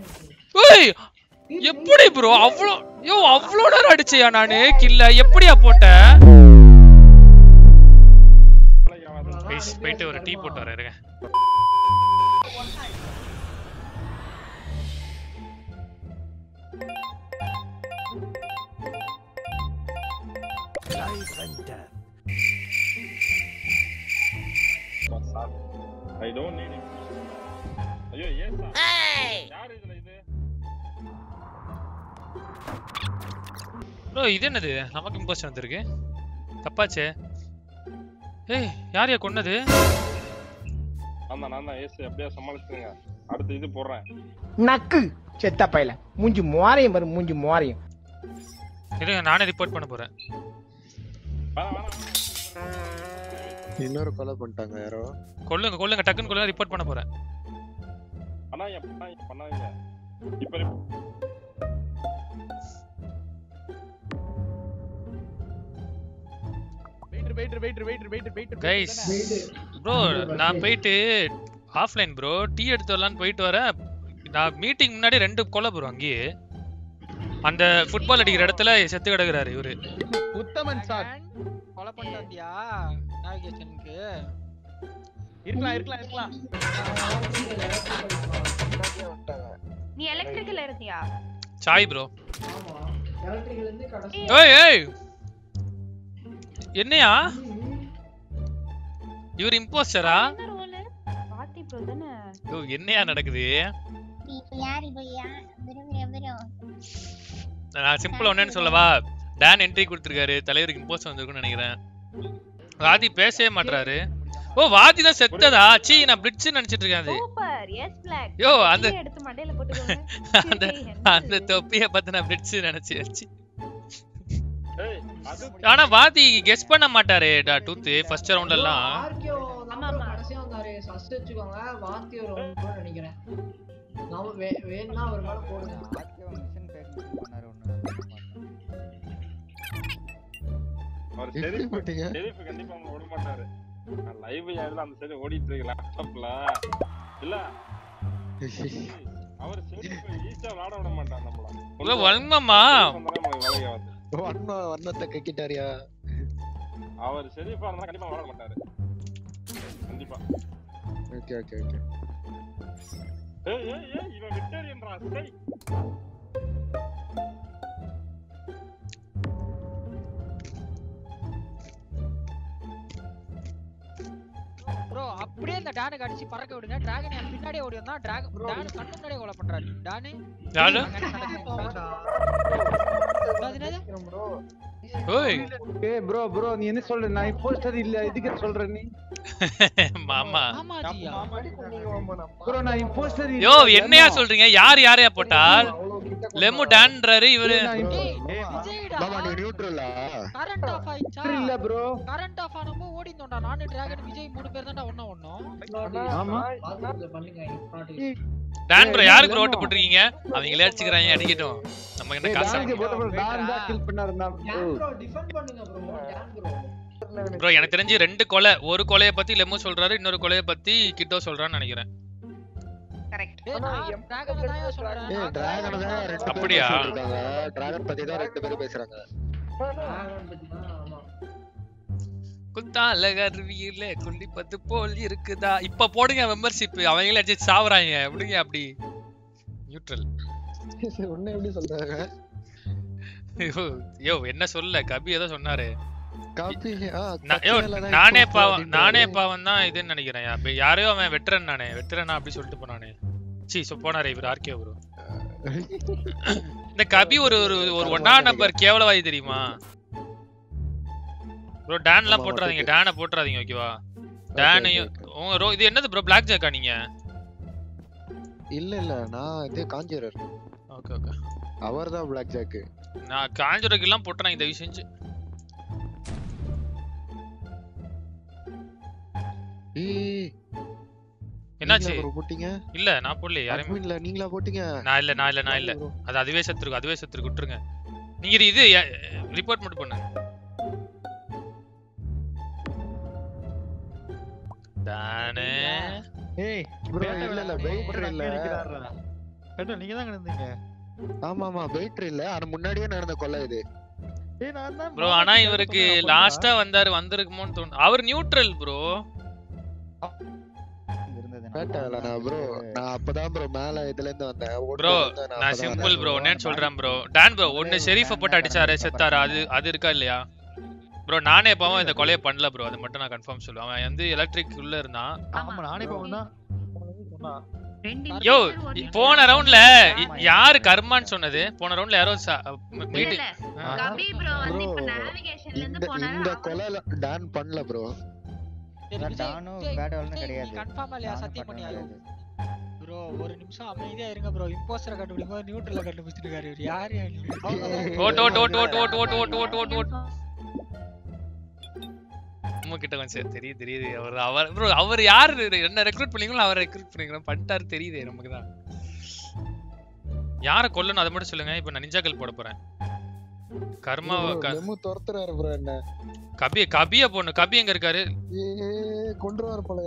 ஏய் எப்படி ப்ரோ அவ்வளோ யோ அவ்வளோ நேரம் அடிச்சியா நானு கில்ல எப்படியா போட்ட Guys, போயிட்டு ஒரு டீ போட்டு வரேன் இருங்க ஐ டோன்ட் நீட் இட் ஐயோ ஏன் சார் யார் இதுல இது ப்ரோ இது என்னது நமக்கு இம்போஸ்ட் வந்திருக்கு தப்பாச்சே ஏய் யார் யா கொன்னது நான் தான் நான் தான் ஏசு அப்படியே சமாளிச்சுங்க அடுத்து இது போடுறேன் நக்கு செத்த பையல மூஞ்சி மோரையும் பாரு மூஞ்சி மோரையும் இருங்க நானே ரிப்போர்ட் பண்ண போறேன் வேணாம் வேணாம் இன்னொரு கொலை பண்ணிட்டாங்க யாரோ கொல்லுங்க கொல்லுங்க டக்குன்னு கொல்லுங்க ரிப்போர்ட் பண்ண போறேன் பண்ணாதீங்க பண்ணாதீங்க பண்ணாதீங்க இப்ப re- wait wait wait wait wait wait guys bro நான் போயிட்டு ஆஃப்லைன் ப்ரோ டீ எடுத்து வரலான்னு போயிட்டு வரேன் நான் மீட்டிங் முன்னாடி ரெண்டு கொலை ப்ரோ அங்கேயே அந்த ஃபுட்பால் அடிக்கிற இடத்துல செத்து கிடக்குறாரு இவரு உத்தமன் சார் கொலை பண்ணிட்டு வந்தியா நேவிகேஷனுக்கு இருக்கலாம் இருக்கலாம் இருக்கலாம் நீ எலக்ட்ரிக்கல் இருந்தியா சாய் ப்ரோ ஏய் ஏய் என்னையா இவர் இம்போஸ்டரா என்ன ரோல் பாத்தி ப்ரோ தானே ஓ என்னையா நடக்குது யார் இப்போ விரும்புற விரும் நான் சிம்பிள் ஒன்னேன்னு சொல்லவா டான் என்ட்ரி கொடுத்துருக்காரு தலைவருக்கு இம்போஸ்ட் வந்திருக்குன்னு நினைக்கிறேன் வாதி பேசவே மாட்றாரு ஓ வாதி தான் செத்ததா சீ நான் பிளிட்ஸ் நினைச்சிட்டு இருக்கேன் அது சூப்பர் எஸ் பிளாக் யோ, அந்த- எடுத்து மண்டையில போட்டுக்கோங்க அந்த சரி, என்ன அந்த தொப்பிய பார்த்து நான் பிளிட்ஸ் நினைச்சிருச்சு ஏய் அது ஆனா வாதி கெஸ் பண்ண மாட்டாரே டா டூத் ஃபர்ஸ்ட் ரவுண்ட் எல்லாம் ஆமா, ஆமா. கடைசியா வந்தாரு ஃபர்ஸ்ட் வச்சுக்கோங்க வாத்தி ஒரு round நினைக்கிறேன் நாம வே- வேணும்னா ஒரு மேல போடுங்க அவர் எப்படி ஷெரீஃப் போட்டீங்க ஷெரீஃப் கண்டிப்பா அவங்க விட மாட்டாரு நான் லைவ் இதுல அந்த சைடு ஓடிட்டு இருக்கு லேப்டாப்ல இல்ல அவர் ஷெரீஃப் ஈஸியா விளையாட விட மாட்டான் நம்மள உள்ள வல்மம்மா வந்தாலே நமக்கு வேலைக்கு ஆகாது. வண்ண வண்ணத்தை கக்கிட்டாரியா அவர் ஷெரீஃபா இருந்தா கண்டிப்பா விளையாட மாட்டாரு கண்டிப்பா ஓகே ஓகே ஓகே ஏய் ஏய் ஏய் இவன் விக்டோரியன்றா சை ப்ரோ அப்படியே இந்த டானுக்கு அடிச்சு பறக்க விடுங்க டிராகன் என் பின்னாடியே ஓடி வந்தா டிராகன் டானு கண்ணு முன்னாடியே கொலை பண்றாரு டானு யாரு அது என்னது? ஓய் ஏய் ப்ரோ ப்ரோ நீ என்ன சொல்ற நான் இம்போஸ்டர் இல்ல இதுக்கு சொல்ற நீ மாமா ஆமாஜியா ப்ரோ நான் இம்போஸ்டர் இல்ல யோ என்னையா சொல்றீங்க யார் யாரையா போட்டால் லெமு டான்றாரு இவரு டேய், ஏய், விஜய்டா மாமா நீ நியூட்ரலா கரண்ட் ஆஃப் ஆயிடுச்சா இல்ல ப்ரோ கரண்ட் ஆஃப் ஆனப்போ ஓடி இருந்தோம்டா நானு டிராகன் விஜய் மூணு பேர் தான்டா ஒண்ணா ஒண்ணும் ஆமா வாத்தி பண்ணுங்க இம்பார்ட்டன்ட் டான் ப்ரோ யாருக்கு ரோட்டு போட்டுருக்கீங்க அவங்களே அடிச்சுக்கிறாங்க அடிக்கட்டும் நம்ம என்ன ஏய் காசு டானுக்கு போட்ட ப்ரோ டான் தான் கில் பண்ணாரு நான் ப்ரோ டிஃபெண்ட் பண்ணுங்க ப்ரோ டேன் ப்ரோ ப்ரோ எனக்கு தெரிஞ்சு ரெண்டு கொலை ஒரு கொலைய பத்தி லெமு சொல்றாரு இன்னொரு கொலைய பத்தி கிட்டோ சொல்றான்னு நினைக்கிறேன் கரெக்ட் டேய் நான் டிராகன் தான் சொல்றேன் ஏய் நான் டிராகன் தான் ரெண்டு பேரும் அப்படியா? பேசிட்டு இருக்காங்க டிராகன் பத்தி தான் ரெண்டு பேரும் பேசுறாங்க டிராகன் பத்தி தான் ஆமா குத்தால கருவியில குண்டிப்பத்து போல் இருக்குதா இப்ப போடுங்க மெம்பர்ஷிப் அவங்களே அடிச்சு சாவறாங்க எப்படிங்க அப்படி நியூட்ரல் உன்ன எப்படி சொல்றாங்க யோ யோ என்ன சொல்ல கபி ஏதோ சொன்னாரு காப்பி ஆ நான்- யோ கச்சேரியில தான் நானே imposter பாவம் அப்படின்றாரு. நானே பாவம் தான் இதுன்னு நினைக்கிறேன் யா- யாரையோ அவன் வெட்டரன் நானே வெட்டரனா அப்படி சொல்லிட்டு போனானே சி சோ போனாரே இவர் ஆர்கே ப்ரோ இந்த கபி ஒரு ஒரு ஒரு ஒன்னா நம்பர் கேவலவாதி தெரியுமா ப்ரோ டான் எல்லாம் ஆமா, போட்டுறாதீங்க okay. டானை போட்டுறாதீங்க ஓகேவா Okay, டானையும் okay, okay. உங்க ரோ இது என்னது ப்ரோ பிளாக் ஜாக்கா நீங்க இல்ல இல்ல நான் இது காஞ்சூரர் ஓகே ஓகே அவர் தான் பிளாக் ஜாக்கு நான் காஞ்சூருக்கு எல்லாம் போட்டுறேன் தயவு செஞ்சு ஏய் என்னாச்சு நீங்களா bro போட்டீங்க இல்ல நான் போடல யாரையும் அட்மின்ல நீங்களா போட்டீங்க நான் இல்ல நான் இல்ல நான் இல்ல bro. அது அதுவே செத்துருக்கு அதுவே செத்துருக்கு விட்டுருங்க நீங்க இது- இது ரிப்போர்ட் மட்டும் பண்ணுங்க தானே ஏய் bro இல்ல இல்ல வெயிட்டர் இல்ல கேட்டா நீங்க தான் இருந்தீங்க ஆமா ஆமா வெயிட்ரு இல்ல ஆனா முன்னாடியே நடந்த கொலை இது ஏய் நான் தான் ப்ரோ ஆனா இவருக்கு லாஸ்டா வந்தாரு வந்திருக்குமோன்னு தோணு அவர் நியூட்ரல் ப்ரோ கேட்டல நான் ப்ரோ நான் அப்பதான் ப்ரோ மேல இதுல இருந்து வந்தேன் ஓடி ப்ரோ வந்தேன், நான் அப்பதான் சிம்பிள் வந்தேன். ப்ரோ என்னன்னு சொல்றேன் ப்ரோ டான் ப்ரோ ஒன்னு ஷெரீஃப போட்டு அடிச்சாரு செத்தாரு அது அது இருக்கா இல்லையா ப்ரோ நானே பாவம் இந்த கொலையை பண்ணல ப்ரோ அது மட்டும் நான் கன்ஃபார்ம் சொல்லுவேன் அவன் வந்து எலக்ட்ரிக் உள்ள இருந்தான் ஆமா நானே பாவம் தான் யோ போன ரவுண்ட்ல யாரு கர்மான்னு சொன்னது போன ரவுண்ட்ல யாரோ மீட்டிங் கபி ப்ரோ வந்து இப்ப நேவிகேஷன்ல இருந்து இந்த போனாரு இந்த கொலை டான் பண்ணல ப்ரோ கன்ஃபார்மா இல்லையா சத்தியம் பண்ணியா ப்ரோ ஒரு நிமிஷம் அமைதியா இருங்க ப்ரோ இம்போஸ்டர் கண்டுபிடிக்கும் போது நியூட்ரல்ல கண்டுபிடிச்சிட்டு இருக்காரு இவர் யார் vote vote vote vote vote vote vote vote vote vote நம்ம கிட்ட கொஞ்சம் தெரியுது தெரியுது அவர் அவர் ப்ரோ அவர் யாரு என்ன ரெக்ரூட் பண்ணீங்களோ அவரை ரெக்ரூட் பண்ணிக்கிறோம் பண்ணிட்டாரு தெரியுது நமக்கு தான் யாரை கொல்லணும் அதை மட்டும் சொல்லுங்க இப்போ நான் நிஞ்சாக்கள் போட போறேன் கர்மா லெமு துரத்துறாரு ப்ரோ என்ன கபி கபிய பொண்ணு கபி எங்க இருக்காரு ஏ கொன்றுவாரு போலயா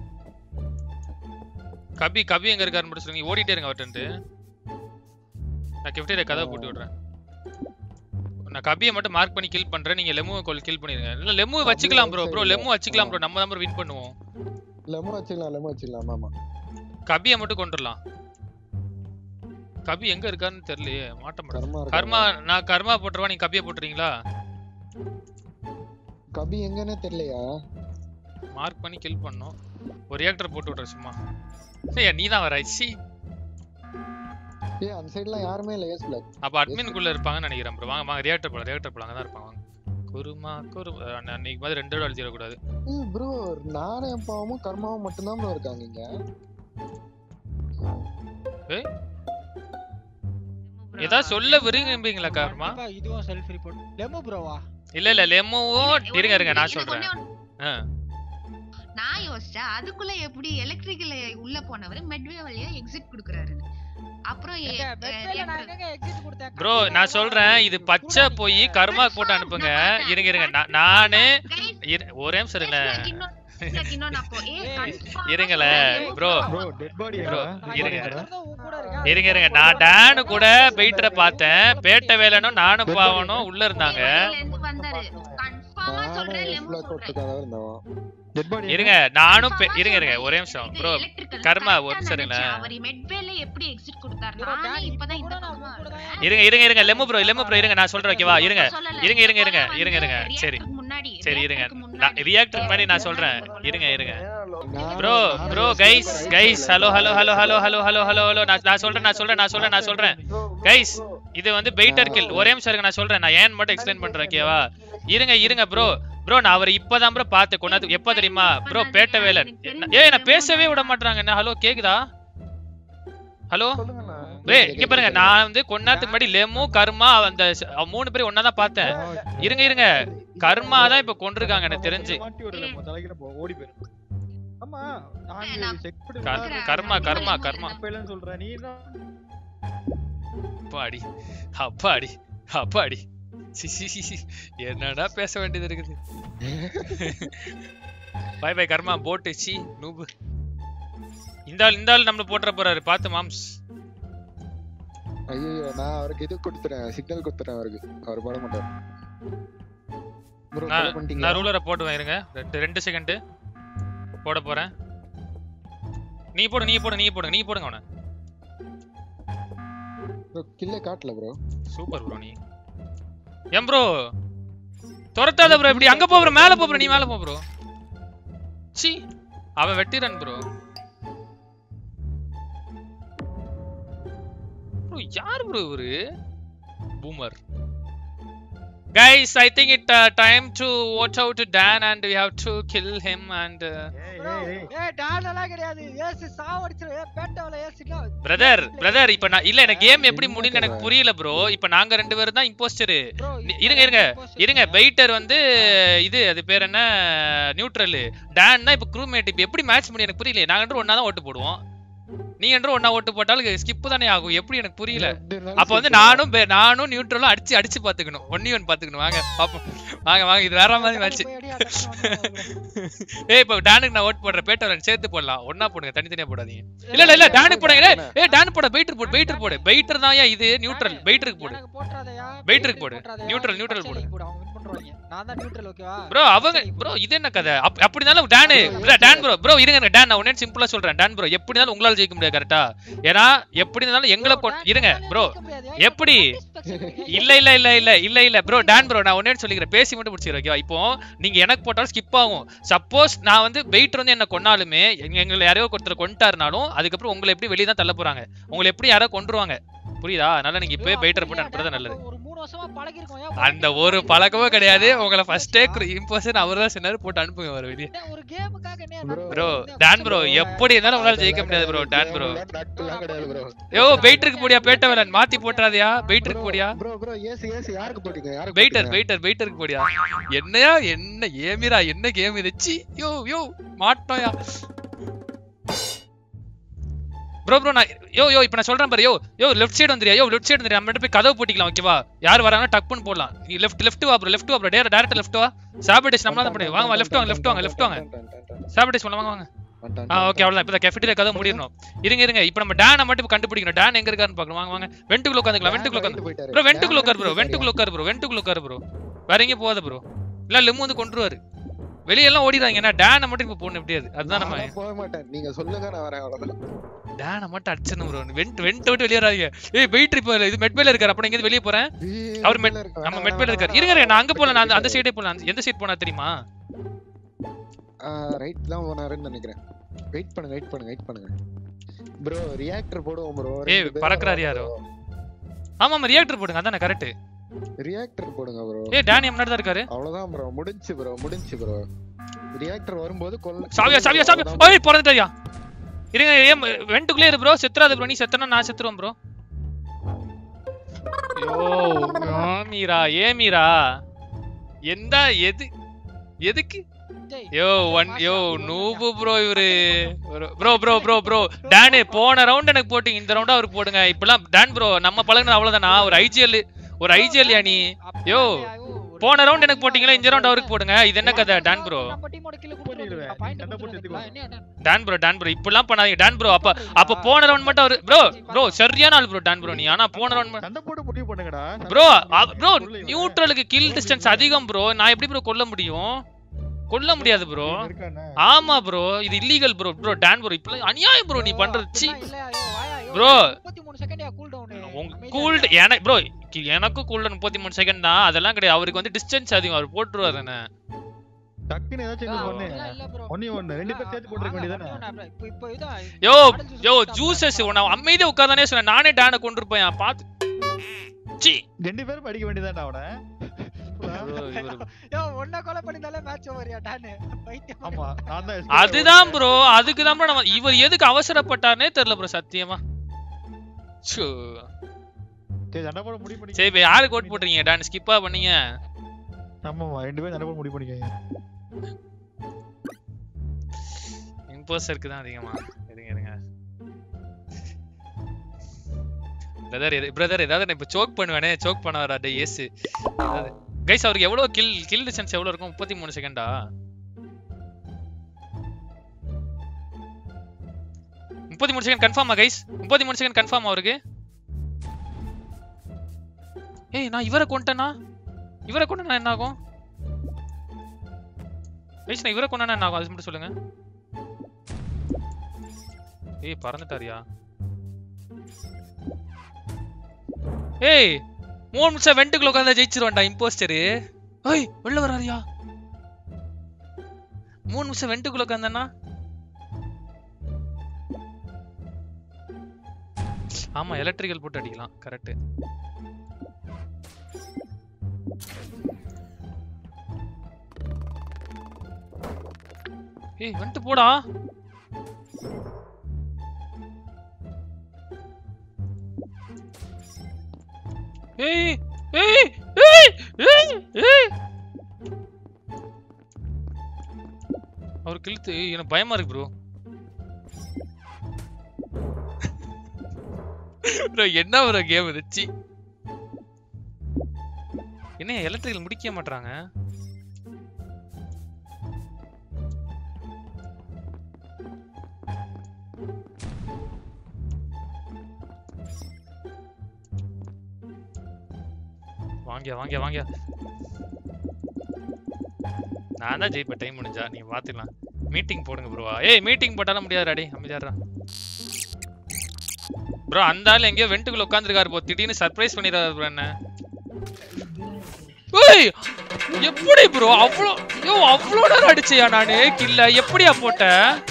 கபி கபி எங்க இருக்காருன்னு மட்டும் சொல்லுங்க ஓடிட்டே இருங்க அவர்ட்டு நான் கிஃப்டே கதை போட்டு விடுறேன் நான் கபியை மட்டும் மார்க் பண்ணி கில் பண்றேன் நீங்க லெமு கொல் கில் பண்ணிருங்க இல்ல லெமு வச்சுக்கலாம் ப்ரோ ப்ரோ லெமு வச்சுக்கலாம் ப்ரோ நம்ம தான் வின் பண்ணுவோம் லெமு வச்சுக்கலாம் லெமு வச்சுக்கலாம் ஆமா கபியை மட்டும் கொண்டுடலாம் கபி எங்க இருக்காருன்னு தெரியலையே மாட்ட கர்மா மாட்டேன் இருக்காங்க. கர்மா நான் கர்மா போட்டுருவா நீங்க கபியை போட்டுறீங்களா கபி எங்கன்னே தெரியலையா மார்க் பண்ணி கில் பண்ணோம் ஒரு ரியாக்டர் போட்டு விடுற சும்மா ஏய் நீ தான் வர சி ஏ அந்த சைடுலாம் யாருமே இல்ல எஸ் பிளாக் அப்ப அட்மின்குள்ள இருப்பாங்கன்னு நினைக்கிறேன் ப்ரோ வாங்க வாங்க ரியாக்டர் போலாம் ரியாக்டர் போலாம் அங்க தான் இருப்பாங்க வாங்க குருமா குரு அஹ் அன்னைக்கு மாதிரி ரெண்டு விட அழிச்சிடக்கூடாது ஏய் ப்ரோ நானே பாவமும் கர்மாவும் மட்டும்தான் ப்ரோ இருக்காங்க இங்க ஏய் ஏதாவது சொல்ல விரும்புறீங்களா கர்மா கண்டிப்பா இதுவும் செல்ஃப் ரிப்போர்ட் லெமு ப்ரோவா இல்ல இல்ல லெமோவும் இருங்க இருங்க நான் சொல்றேன் ஆ. நான் யோசிச்சேன் அதுக்குள்ள எப்படி எலக்ட்ரிக்கல் உள்ள போனவர் மெட்வே வழியா எக்ஸிட் குடுக்குறாருன்னு அப்புறம் ஏ- ஏங்க, மெட்வேல நான் reactor- எங்கங்க exit கொடுத்தேன்? ப்ரோ கண்டிப்பா நான் எவ்வளவு சொல்றேன் இது பச்சை போய் கர்மா போட்டு அனுப்புங்க இருங்க இருங்க நான் நானு இரு- ஒரே நிமிஷம் இருங்களேன் இன்னொன்னு- இன்னொன்னு அப்போ ஏ confirm இருங்களேன் bro bro dead body bro நான் இருங்க எவ்வளவு தூரம் உன் கூட இருக்கேன்? இருங்க இருங்க நான் டானு கூட பெயிட்டரை பார்த்தேன் பேட்டை வேலனும் நானும் பாவனும் உள்ள இருந்தாங்க வெளியில இருந்து வந்தாரு கன்ஃபார்மா நானே சொல்றேன் எஸ் லெமு பிளாக் சொல்றேன் ஒட்டுக்காக இருந்தோம் டெட் பாடி இருங்க நானும் பெ- இருங்க இருங்க ஒரே நிமிஷம் இது ப்ரோ electrical. கர்மா, correct ஒரு ஆ நிமிஷம் நினைச்சேன். இருங்களேன். அவர் மெட்வேல எப்படி எக்ஸிட் கொடுத்தாரு ப்ரோ, நானே டாடி, இப்பதான் இப்ப இந்த கூட நான் பக்கமா உன் கூட தான் இருக்கேன். இருங்க இருங்க இருங்க லெமு ப்ரோ லெமு ப்ரோ இருங்க நான் சொல்றேன் ஓகேவா இருங்க சொல்லல. இருங்க இருங்க இருங்க இப்பதான் இருங்க இருங்க வந்து சரி reactor முன்னாடி சரி இருங்க reactor க்கு நான் முன்னாடி. ரியாக்ட் பண்ணி நான் சொல்றேன் இருங்க இருங்க நானும் ப்ரோ நானும் bro yes guys black guys right hello side hello hello hello hello hello hello hello நான் நான் சொல்றேன் நான் சொல்றேன் நான் சொல்றேன் நான் சொல்றேன் கைஸ் இது வந்து பெயிட்டர் கில் ஒரே நிமிஷம் இருங்க நான் சொல்றேன் நான் ஏன் மட்டும் எக்ஸ்பிளைன் பண்றேன் ஓகேவா இருங்க இருங்க ப்ரோ ப்ரோ நான் அவர் இப்பதான் ப்ரோ பார்த்து கொண்டாந்து எப்ப தெரியுமா ப்ரோ பேட்ட வேலன் ஏய் நான் பேசவே விட மாட்டாங்க என்ன ஹலோ கேக்குதா ஹலோ ஏய் இங்க பாருங்க நான் வந்து கொஞ்ச நேரத்துக்கு முன்னாடி லெமு கர்மா அந்த ச- அவ மூணு பேரும் ஒண்ணா தான் பார்த்தேன் இருங்க இருங்க கர்மா தான் இப்ப கொண்டிருக்காங்க எனக்கு தெரிஞ்சு மாட்டி விடல மொ- தலைக்கிற போ ஓடி போயிரு ஆமா நான் நான் செக் பண்ணி க- பார்த்தேன். கர்மா கர்மா கர்மா அப்ப இல்லைன்னு சொல்றேன் நீ தான் அப்பாடி அப்பாடி அப்பாடி சி, சி, சி, சி. என்னடா பேச வேண்டியது இருக்குது பை பை கர்மா போட்டு சி நூபு இந்த ஆள் இந்த ஆள் நம்மள போட்டுற போறாரு பார்த்து மாம்ஸ் ஐயோ நான் அவருக்கு இது கொடுத்துறேன் சிக்னல் கொடுத்துறேன் அவருக்கு அவர் போட மாட்டார் ப்ரோ நான் கொலை பண்ணிட்டீங்களா நான் ரூலரை போட்டுவேன் இருங்க ரெண்டு ரெண்டு செகண்ட் போட போறேன் நீ போடு நீ போடு நீ போடுங்க நீ போடுங்க அவனை ப்ரோ கில்லே காட்டல ப்ரோ சூப்பர் ப்ரோ நீ ஏன் ப்ரோ துரத்தாத ப்ரோ இப்படி அங்க போ ப்ரோ மேல போ ப்ரோ நீ மேல போ ப்ரோ சி அவன் வெட்டிறான் ப்ரோ ப்ரோ யார் ப்ரோ இவரு boomer guys i think it uh, time to watch out dan and we have to kill him and uh, Bro, ஏய், டான் எல்லாம் கிடையாது. ஏசு சாவடிச்சிரு. ஏய், பேட்டாவுல ஏசுடா. பிரதர் பிரதர் இப்ப நான் இல்ல எனக்கு கேம் எப்படி முடியும்னு எனக்கு புரியல ப்ரோ இப்ப நாங்க ரெண்டு பேரும் தான் இம்போஸ்டர் Bro, இருங்க இருங்க இருங்க பெயிட்டர் வந்து இது அது பேர் என்ன நியூட்ரல் டான் தான் இப்ப க்ரூமேட் இப்ப எப்படி மேட்ச் பண்ணி எனக்கு புரியல நாங்க ரெண்டு ஒண்ணா தான் ஓட்டு போடுவோம் நீ என்று ஒன்னா ஓட்டு போட்டாலும் ஸ்கிப் தானே ஆகும் எப்படி எனக்கு புரியல அப்ப வந்து நானும் பே- நானும் நியூட்ரலும் அடிச்சு அடிச்சு பாத்துக்கணும் ஒன்னி ஒன் பாத்துக்கணும் வாங்க பாப்போம் வாங்க வாங்க இது வேற மாதிரி மேட்ச் ஏய் இப்ப டானுக்கு நான் ஓட் போடுறேன் பேட்டர் சேர்த்து போடலாம் ஒன்னா போடுங்க தனித்தனியா போடாதீங்க இல்ல இல்ல இல்ல டானுக்கு போடுங்க ஏய், ஏய் டானு போட பெயிட்டர் போடு பெயிட்டர் போடு பெயிட்டர் தான் இது நியூட்ரல் பெயிட்டருக்கு போடு எனக்கு போட்றாதயா வெயிட்டருக்கு போடு. நியூட்ரல், நியூட்ரல் போடு. போடு அவங்க வின் பண்றாங்க நான் தான் நியூட்ரல் ஓகேவா ப்ரோ அவங்க ப்ரோ இது என்ன கதை அப்- அப்படி இருந்தாலும் டானு இல்ல டான் ப்ரோ ப்ரோ இருங்க இருங்க, டான் நான் உடனே சிம்பிளா சொல்றேன் டான் ப்ரோ எப்படி இருந்தாலும் உங்களால ஜெயிக்க முடியாது கரெக்டா ஏன்னா எப்படி இருந்தாலும் எங்களை கொ- இருங்க ப்ரோ எப்படி இல்ல இல்ல இல்ல இல்ல இல்ல இல்ல ப்ரோ டான் ப்ரோ நான் ஒன்னே சொல்லிக்கிறேன் பேசி மட்டும் முடிச்சிடுறேன் ஓகேவா இப்போ நீங்க எனக்கு போட்டாலும் ஸ்கிப் ஆகும் சப்போஸ் நான் வந்து வெயிட் வந்து என்ன கொன்னாலுமே எங்க- எங்களை யாரையோ ஒருத்தர் கொண்டாருனாலும் அதுக்கப்புறம் உங்களை எப்படி வெளிய தான் தள்ள போறாங்க உங்களை எப்படி யாரோ கொன்றுவாங்க புரியுதா அதனால நீங்க இப்பவே வெயிட்டர் போட்டு அனுப்புறது நல்லது ஒரு மூணு வருஷமா பழகிருக்கோம் ஏன் அந்த ஒரு பழக்கமும் கிடையாது உங்களை ஃபர்ஸ்டே இம்போசன் அவர் தான் சொன்னாரு போட்டு அனுப்புங்க வர வெளியே என்ன ஒரு கேமுக்காக என்ன Bro, ப்ரோ டான் ப்ரோ எப்படி இருந்தாலும் உங்களால ஜெயிக்க முடியாது ப்ரோ டான் ப்ரோ நட்புலாம் கிடையாது ப்ரோ யோ வெயிட்டருக்கு போடியா பேட்ட வேலன் மாத்தி போட்டுறாதயா வெயிட்டருக்கு போடியா ப்ரோ ப்ரோ ஏசி ஏசி யாருக்கு போட்டீங்க யாருக்கு வெயிட்டர் போட்டீங்க? வெயிட்டர் வெயிட்டருக்கு போடியா என்னையா என்ன ஏமிரா என்ன கேம் இது சி யோ யோ மாட்டோயா ப்ரோ ப்ரோ நான் யோ யோ இப்போ நான் சொல்றேன் பாரு யோ யோ லெஃப்ட் சைடு வந்துறியா யோ லெஃப்ட் சைடு வந்துறியா நம்ம ரெண்டு போய் கதவு போட்டிக்கலாம் ஓகேவா யார் வராங்க டக்குன்னு போடலாம் நீ லெஃப்ட் லெஃப்ட் வா ப்ரோ லெஃப்ட் வா ப்ரோ டேரக்ட் டேரக்ட் லெஃப்ட் வா சாபிடேஸ் நம்மளால தான் முடியும் வாங்க வா லெஃப்ட் வாங்க லெஃப்ட் வாங்க லெஃப்ட் வாங்க சாபிடேஸ் வாங்க வாங்க வந்துட்டான், ஆ ஓகே அவ்வளவுதான் இப்போ கேஃபிட்டீரியா கதவு முடியணும் இருங்க இருங்க இப்போ நம்ம டேனை மட்டும் இப்ப கண்டுபிடிக்கணும் டேன் எங்க இருக்காருன்னு பார்க்கணும் வாங்க வாங்க வெண்டுக்குள்ள உட்காந்துக்கலாம் வெண்டுக்குள்ள உட்காந்து போயிட்டாரு. ப்ரோ வெண்டுக்குள்ள உட்காரு ப்ரோ போயிட்டாரு. வெண்டுக்குள்ள உட்காரு ப்ரோ வெண்டுக்குள்ள உட்காரு ப்ரோ வேற எங்கேயும் போகாத ப்ரோ இல்ல லிம்மு வந்து கொண்டுருவாரு வெளியெல்லாம் ஓடிடாங்க ஏன்னா டேனை மட்டும் இப்ப போடணும் எப்படியாது அதுதான் நம்ம நான்லாம் போக மாட்டேன் நீங்க சொல்லுங்க நான் வரேன் அவ்வளவுதான் டேனை மட்டும் அடிச்சிடணும் ப்ரோ வெண்ட் வெண்ட் விட்டு வெளியேறாதீங்க ஏய் வெயிட் இப்போ இது மெட்பேல இருக்காரு அப்புறம் எங்கேயும் வெளியே போறேன் அவர் மெட் நம்ம மெட்பேல இருக்காரு இருங்க இருங்க, நான் அங்க போல நான் அந்த- அந்த சைடே போல அந்த- எந்த சைடு போனா தெரியுமா ரைட் தான் போனாருன்னு நினைக்கிறேன் வெயிட் பண்ணுங்க வெயிட் பண்ணுங்க வெயிட் பண்ணுங்க ப்ரோ ரியாக்டர் போடுவோம் ப்ரோ ஏய், பறக்குறாரு யாரோ. ஆமா ஆமா ரியாக்டர் போடுங்க அதானே கரெக்ட் ரியாக்டர் போடுங்க ப்ரோ ஏய் டேனி முன்னாடி தான் இருக்காரு அவ்வளவுதான் ப்ரோ முடிஞ்சு ப்ரோ முடிஞ்சு ப்ரோ ரியாக்டர் வரும்போது கொல்ல சாவியா சாவியா சாவியா அவ்வளவுதான் ஓய் பிறந்துட்டாயா இருங்க ஏன் வெண்டுக்குள்ளே இரு ப்ரோ செத்துறாது ப்ரோ நீ செத்தனா நான் செத்துருவேன் ப்ரோ யோ யோ, மீரா ஏ மீரா எந்த எது எதுக்கு டேய், yo one yo noob bro இவரு bro bro bro bro Don போன ரவுண்ட் எனக்கு போட்டீங்க இந்த ரவுண்ட் அவருக்கு போடுங்க இப்பெல்லாம் டான் ப்ரோ நம்ம பழகுனது அவ்வளவுதானா ஒரு ஐஜிஎல் ஒரு ஐஜிஎல் நீ அப்படி யோ, இல்லையா? ஐயோ, ஒரு போன ரவுண்ட் எனக்கு போட்டீங்களா இந்த ரவுண்ட் அவருக்கு போடுங்க இது என்ன கதை டான் ப்ரோ நம்ம டீமோட கீழ போட்டிடுவேன். கொடுத்துருவா பாயிண்ட் சண்டை போட்டு கொடுத்துருவா என்ன Don? Don bro Don bro இப்படிலாம் பண்ணாதீங்க டான் ப்ரோ அப்ப அப்ப போன ரவுண்ட் மட்டும் அவரு ப்ரோ ப்ரோ சரியான ஆள் ப்ரோ டான் ப்ரோ நீ ஆனா போன ரவுண்ட் சண்டை போட்டு முடிவு பண்ணுங்கடா ப்ரோ ப்ரோ நியூட்ரலுக்கு கில் டிஸ்டன்ஸ் அதிகம் ப்ரோ நான் எப்படி ப்ரோ கொல்ல முடியும் கொல்ல முடியாது ப்ரோ இருக்கானே ஆமா ப்ரோ இது illegal bro bro Don bro இப்பலாம் அநியாயம் ப்ரோ நீ ஐயோ, பண்றது சி அப்படிலாம் இல்லையா? ஐயோ, வாயா, ஐயோ, Bro. 33 செகண்ட்யா கூல் டவுன் உங்க கூல்டு எனக்கு ப்ரோ எனக்கும் கூல்டு முப்பத்தி மூணு செகண்ட் தான் அதெல்லாம் கிடையாது அவருக்கு வந்து டிஸ்டன்ஸ் அதிகம் அவர் போட்டுருவாரு என்ன டக்குன்னு ஏதாச்சும் இது பண்ணு ஒண்ணே ஒண்ணு ரெண்டு பேர் சேர்த்து போட்டுருக்க வேண்டியதானே இப்போ இப்போ இதான் யோ Model juice யோ கொடுத்தா ஜூசஸ் நான் அமைதியா உட்கார்ந்தானே சொன்னேன் நானே டானை கொண்டிருப்பேன் பாத்து சி ரெண்டு பேரும் படிக்க வேண்டியதானே அவனை bro, இவரு- யோ ஒண்ணா கொலை பண்ணிருந்தாலே மேட்ச் ஓவர்யா டானு பைத்தியம் ஆமா நான் தான் அதுதான் ப்ரோ அதுக்கு தான் ப்ரோ நம்ம இவர் எதுக்கு அவசரப்பட்டார்னே தெரியல ப்ரோ சத்தியமா ச்சோ. சரி சண்டை போட முடிவு பண்ணி சரி இப்ப யாரு கோட் போட்டுறீங்க டான் ஸ்கிப்பா பண்ணீங்க ஆமாமா ரெண்டு பேரும் சண்டை போட முடிவு பண்ணிக்கோங்க இம்போஸ்டருக்கு தான் அதிகமா இருங்க இருங்க பிரதர் பிரதர் ஏதாவது நான் இப்ப சோக் பண்ணுவேனே சோக் பண்ண வராடே எஸ் ஏதாவது கைஸ் அவருக்கு எவ்வளவு கில் கில் டிஸ்டன்ஸ் எவ்வளவு இருக்கும் முப்பத்தி மூணு செகண்டா முப்பத்தி மூணு செகண்ட் கன்ஃபார்மா கைஸ் முப்பத்தி மூணு செகண்ட் கன்ஃபார்ம் அவருக்கு ஏய் நான் இவரை கொண்டேனா இவரை கொண்டனா என்ன ஆகும் கைஸ் நான் இவரை கொண்டனா என்ன ஆகும் அது மட்டும் சொல்லுங்க ஏய் பறந்துட்டாரியா ஏய் மூணு நிமிஷம் வெண்டுக்குள்ள உட்காந்தா ஜெயிச்சிருவான்டா இம்போஸ்டரு ஏய் வெளில வராரியா மூணு நிமிஷம் வெண்டுக்குள்ள உட்காந்தனா ஆமா எலக்ட்ரிக்கல் போட்டு அடிக்கலாம் கரெக்ட் ஏய் வந்துட்டு போடா ஏய் ஏய் ஏய் ஏய் ஏய் அவர் கிழித்து ஏய், எனக்கு பயமா இருக்கு ப்ரோ ப்ரோ என்ன ப்ரோ கேம் இருந்துச்சு என்ன எலக்ட்ரிக்கல் முடிக்க மாட்டாங்க வாங்க வாங்க வாங்க நான் தான் ஜெயிப்பேன் டைம் முடிஞ்சா நீங்க பாத்துக்கலாம் மீட்டிங் போடுங்க ப்ரோ ஏய் மீட்டிங் போட்டாலும் முடியாது அடி அமைதியாடுறா ப்ரோ அந்த ஆள் எங்கேயோ வெண்ட்டுக்குள்ள உட்காந்துருக்காரு போ திடீர்னு சர்ப்ரைஸ் பண்ணிடுறாரு ப்ரோ என்ன ஏய் எப்படி ப்ரோ அவ்வளோ யோ அவ்வளோ நேரம் அடிச்சியா நானு கில்ல எப்படியா போட்ட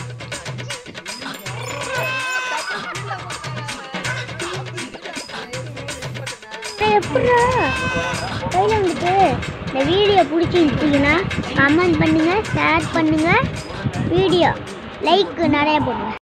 எப்படா கையில வந்துட்டு இந்த வீடியோ பிடிச்சிருந்துச்சிங்கன்னா கமெண்ட் பண்ணுங்க ஷேர் பண்ணுங்க வீடியோ லைக் நிறைய போடுங்க